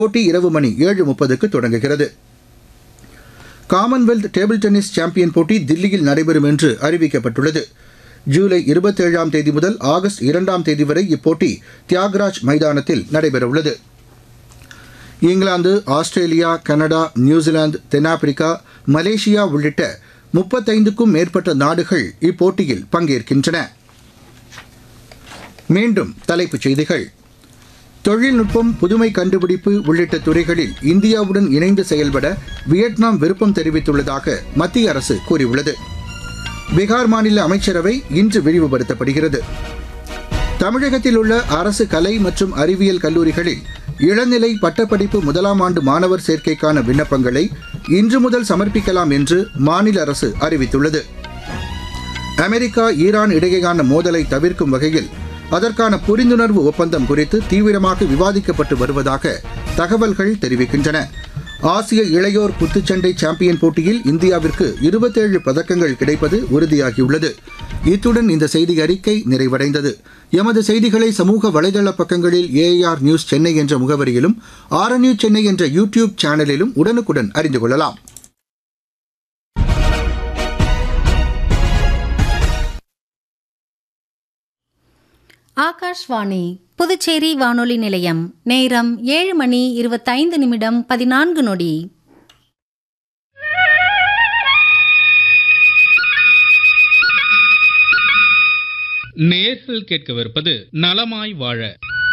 போட்டி இரவு மணி ஏழு முப்பதுக்கு தொடங்குகிறது காமன்வெல்த் டேபிள் டென்னிஸ் சாம்பியன் போட்டி தில்லியில் நடைபெறும் என்று அறிவிக்கப்பட்டுள்ளது ஜூலை இருபத்தேழாம் தேதி முதல் ஆகஸ்ட் இரண்டாம் தேதி வரை இப்போட்டி தியாகராஜ் மைதானத்தில் நடைபெறவுள்ளது இங்கிலாந்து ஆஸ்திரேலியா கனடா நியூசிலாந்து தென்னாப்பிரிக்கா மலேசியா உள்ளிட்ட முப்பத்தைந்துக்கும் மேற்பட்ட நாடுகள் இப்போட்டியில் பங்கேற்கின்றன மீண்டும் தலைப்புச் செய்திகள் தொழில்நுட்பம் புதுமை கண்டுபிடிப்பு உள்ளிட்ட துறைகளில் இந்தியாவுடன் இணைந்து செயல்பட வியட்நாம் விருப்பம் தெரிவித்துள்ளதாக மத்திய அரசு கூறியுள்ளது பீகார் மாநில அமைச்சரவை இன்று விரிவுபடுத்தப்படுகிறது தமிழகத்தில் உள்ள அரசு கலை மற்றும் அறிவியல் கல்லூரிகளில் இளநிலை பட்டப்படிப்பு முதலாம் ஆண்டு மாணவர் சேர்க்கைக்கான விண்ணப்பங்களை இன்று முதல் சமர்ப்பிக்கலாம் என்று மாநில அரசு அறிவித்துள்ளது அமெரிக்கா ஈரான் இடையேயான மோதலை தவிர்க்கும் வகையில் அதற்கான புரிந்துணர்வு ஒப்பந்தம் குறித்து தீவிரமாக விவாதிக்கப்பட்டு வருவதாக தகவல்கள் தெரிவிக்கின்றன ஆசிய இளையோர் குத்துச்சண்டை சாம்பியன் போட்டியில் இந்தியாவிற்கு இருபத்தேழு பதக்கங்கள் கிடைப்பது உறுதியாகியுள்ளது இத்துடன் இந்த செய்தி அறிக்கை நிறைவடைந்தது எமது செய்திகளை சமூக வலைதள பக்கங்களில் ஏஆர் நியூஸ் சென்னை என்ற முகவரியிலும் ஆர் நியூஸ் சென்னை என்ற யூடியூப் சேனலிலும் உடனுக்குடன் அறிந்து கொள்ளலாம் ஆகாஷ்வாணி புதுச்சேரி வானொலி நிலையம் நேரம் ஏழு மணி இருபத்தைந்து நிமிடம் பதினான்கு நொடி நேர்கள் கேட்கவிருப்பது நலமாய் வாழ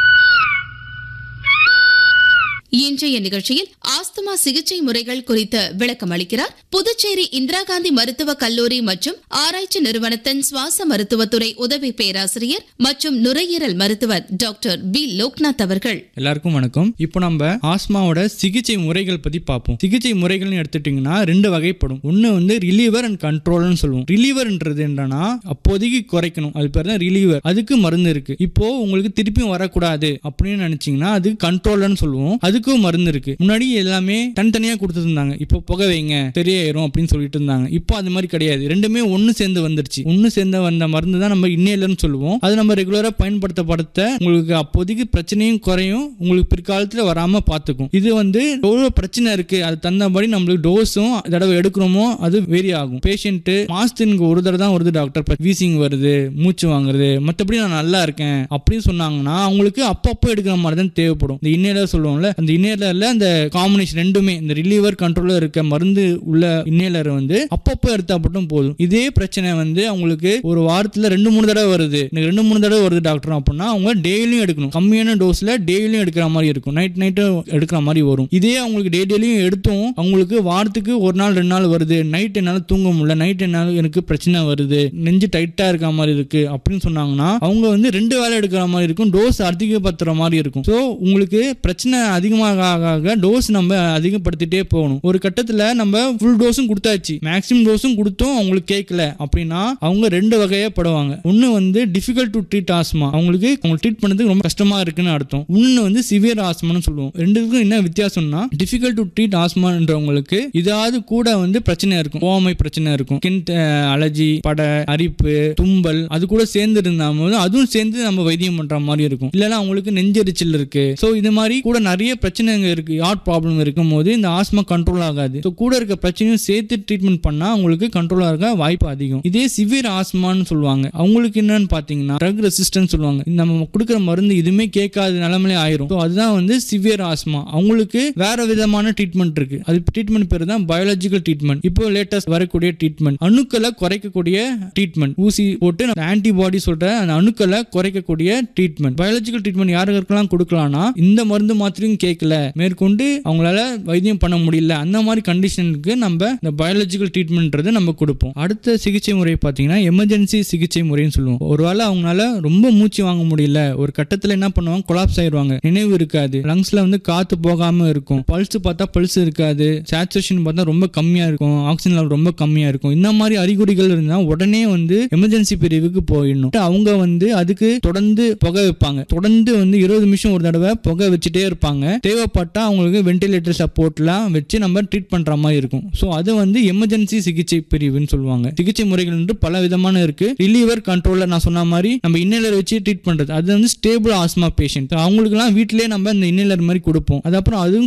இன்றைய நிகழ்ச்சியில் ஆஸ்துமா சிகிச்சை முறைகள் குறித்து விளக்கம் அளிக்கிறார் புதுச்சேரி இந்திரா காந்தி மருத்துவக் கல்லூரி மற்றும் ஆராய்ச்சி நிறுவனத்தின் சுவாச மருத்துவத்துறை உதவி பேராசிரியர் மற்றும் நுரையீரல் மருத்துவர் டாக்டர் பி லோக்நாத் அவர்கள் எல்லாருக்கும் வணக்கம் இப்போ நம்ம ஆஸ்மாவோட சிகிச்சை முறைகள் பத்தி பார்ப்போம் சிகிச்சை முறைகள்னு எடுத்துட்டீங்கன்னா ரெண்டு வகைப்படும் ஒன்று வந்து ரிலீவர் அண்ட் கண்ட்ரோல்னு சொல்லுவோம் ரிலீவர்ன்றது என்னன்னா அப்போதைக்கு குறைக்கணும் அது பேர் தான் ரிலீவர் அதுக்கு மருந்து இருக்கு இப்போ உங்களுக்கு திருப்பியும் வரக்கூடாது அப்படின்னு நினைச்சீங்கன்னா அது கண்ட்ரோல்னு சொல்லுவோம் அதுக்கும் மருந்து இருக்கு முன்னாடி எல்லாமே தனித்தனியா கொடுத்துட்டு இருந்தாங்க இப்போ புகை வைங்க சரியாயிரும் அப்படின்னு சொல்லிட்டு இருந்தாங்க இப்போ அது மாதிரி கிடையாது ரெண்டுமே ஒன்று சேர்ந்து வந்துருச்சு ஒன்று சேர்ந்து வந்த மருந்து தான் நம்ம இன்னேலர்னு சொல்லுவோம் அது நம்ம ரெகுலரா பயன்படுத்தப்படுத்த உங்களுக்கு அப்போதைக்கு பிரச்சனையும் குறையும் உங்களுக்கு பிற்காலத்தில் வராம பார்த்துக்கும் இது வந்து எவ்வளோ பிரச்சனை இருக்கு அது தந்தபடி நம்மளுக்கு டோஸும் தடவை எடுக்கிறோமோ அது வேரி ஆகும் பேஷண்ட் மாசத்துக்கு ஒரு தடவை தான் வருது டாக்டர் வீசிங் வருது மூச்சு வாங்குறது மற்றபடி நான் நல்லா இருக்கேன் அப்படின்னு சொன்னாங்கன்னா அவங்களுக்கு அப்பப்போ எடுக்கிற மாதிரி தான் தேவைப்படும் இந்த இன்னேலர் சொல்லுவோம்ல அந்த இன்னேலர்ல அந்த காம்பினேஷன் ரெண்டுமே இந்த ரிலீவர் கண்ட்ரோலர் இருக்க மருந்து உள்ள இன்னேலர் வந்து அப்பப்போ எடுத்தா மட்டும் போதும் இதே பிரச்சனை வந்து அவங்களுக்கு ஒரு வாரத்துல ரெண்டு மூணு தடவை வருது எனக்கு ரெண்டு மூணு தடவை வருது டாக்டர் அப்படின்னா அவங்க டெய்லியும் எடுக்கணும் கம்மியான டோஸ்ல டெய்லியும் எடுக்கிற மாதிரி இருக்கும் நைட் நைட்டு எடுக்கிற மாதிரி வரும் இதே அவங்களுக்கு டே டெய்லியும் எடுத்தும் அவங்களுக்கு வாரத்துக்கு ஒரு நாள் ரெண்டு நாள் வருது நைட் என்னால தூங்க முடியல நைட் என்னால எனக்கு பிரச்சனை வருது நெஞ்சு டைட்டா இருக்க மாதிரி இருக்கு அப்படின்னு சொன்னாங்கன்னா அவங்க வந்து ரெண்டு வேலை எடுக்கிற மாதிரி இருக்கும் டோஸ் அதிகப்படுத்துற மாதிரி இருக்கும் ஸோ உங்களுக்கு பிரச்சனை அதிகமாக ஆக ஆக டோஸ் நம்ம அதிகப்படுத்திட்டே போகணும் ஒரு கட்டத்தில் நம்ம ஃபுல் டோஸும் கொடுத்தாச்சு மேக்ஸிமம் டோஸும் கொடுத்தோம் அவங்களுக்கு கேட்கல அப்படின்னா அவங்க ரெண்டு வகையா படுவாங்க ஒன்று வந்து டிஃபிகல்ட் டு ட்ரீட் ஆஸ்மா அவங்களுக்கு அவங்க ட்ரீட் பண்ணதுக்கு ரொம்ப கஷ்டமா இருக்குன்னு அர்த்தம் இன்னொன்று வந்து சிவியர் ஆஸ்மான்னு சொல்லுவோம் ரெண்டுக்கும் என்ன வித்தியாசம்னா டிஃபிகல்ட் டு ட்ரீட் ஆஸ்மான்றவங்களுக்கு இதாவது கூட வந்து பிரச்சனை இருக்கும் ஓமை பிரச்சனை இருக்கும் ஸ்கின் அலர்ஜி பட அரிப்பு தும்பல் அது கூட சேர்ந்து இருந்தாலும் அதுவும் சேர்ந்து நம்ம வைத்தியம் பண்ற மாதிரி இருக்கும் இல்லைன்னா அவங்களுக்கு நெஞ்செரிச்சல் இருக்கு ஸோ இது மாதிரி கூட நிறைய பிரச்சனைங்க இருக்கு ஹார்ட் ப்ராப்ளம் இருக்கும் போது இந்த ஆஸ்மா கண்ட்ரோல் ஆகாது ஸோ கூட இருக்க பிரச்சனையும் சேர்த்து ட்ரீட்மெண்ட் பண்ணா அவங்களுக்கு கண்ட்ரோல் ஆக வாய்ப்பு அதிகம் இதே சிவியர் ஆஸ்மான்னு சொல்லுவாங்க அவங்களுக்கு என்னன்னு பாத்தீங்கன்னா ட்ரக் ரெசிஸ்டன்ஸ் சொல்லுவாங்க இந்த நம்ம கொடுக்குற மருந்து இதுவுமே கேட்காத நிலைமையிலே ஆயிரும் ஸோ அதுதான் வந்து சிவியர் ஆஸ்மா அவங்களுக்கு வேற விதமான ட்ரீட்மெண்ட் இருக்கு அது ட்ரீட்மெண்ட் பேர் தான் பயாலஜிக்கல் ட்ரீட்மெண்ட் இப்போ லேட்டஸ்ட் வரக்கூடிய ட்ரீட்மெண்ட் அணுக்களை குறைக்கக்கூடிய ட்ரீட்மெண்ட் ஊசி போட்டு ஆன்டிபாடி சொல்ற அந்த அணுக்களை குறைக்கக்கூடிய ட்ரீட்மெண்ட் பயாலஜிக்கல் ட்ரீட்மெண்ட் யாருக்கெல்லாம் கொடுக்கலாம்னா இந்த மருந்து மாத்திரையும் கேட்கல மேற்கொண்டு அவங்களால வைத்தியம் பண்ண முடியல அந்த மாதிரி கண்டிஷனுக்கு நம்ம இந்த பயாலஜிக்கல் ட்ரீட்மெண்ட்றது நம்ம கொடுப்போம் அடுத்த சிகிச்சை முறை பார்த்தீங்கன்னா எமர்ஜென்சி சிகிச்சை முறைன்னு சொல்லுவோம் ஒருவேளை அவங்களால ரொம்ப மூச்சு வாங்க முடியல ஒரு கட்டத்தில் என்ன பண்ணுவாங்க கொலாப்ஸ் ஆயிடுவாங்க நினைவு இருக்காது லங்ஸ்ல வந்து காத்து போகாம இருக்கும் பல்ஸ் பார்த்தா பல்ஸ் இருக்காது சேச்சுரேஷன் பார்த்தா ரொம்ப கம்மியா இருக்கும் ஆக்சிஜன் லெவல் ரொம்ப கம்மியா இருக்கும் இந்த மாதிரி அறிகுறிகள் இருந்தா உடனே வந்து எமர்ஜென்சி பிரிவுக்கு போயிடணும் அவங்க வந்து அதுக்கு தொடர்ந்து புகை வைப்பாங்க தொடர்ந்து வந்து இருபது நிமிஷம் ஒரு தடவை புகை வச்சுட்டே இருப்பாங்க தேவைப்பட்டா அவங்களுக்கு வென்டிலேட்டர் சப்போர்ட்லாம் வச்சு நம்ம ட்ரீட் பண்ற மாதிரி இருக்கும் ஸோ அது வந்து எமர்ஜென்சி சிகிச்சை பிரிவுன்னு சொல்லுவாங்க சிகிச்சை முறைகள் வந்து பல விதமான இருக்கு ரிலீவர் கண்ட்ரோலர் நான் சொன்ன மாதிரி நம்ம இன்னேலர் வச்சு ட்ரீட் பண்றது அது வந்து ஸ்டேபிள் ஆஸ்மா பேஷண்ட் அவங்களுக்குலாம் வீட்டிலேயே நம்ம இந்த இன்னேலர் மாதிரி கொடுப்போம் அது அப்புறம் அதுவும்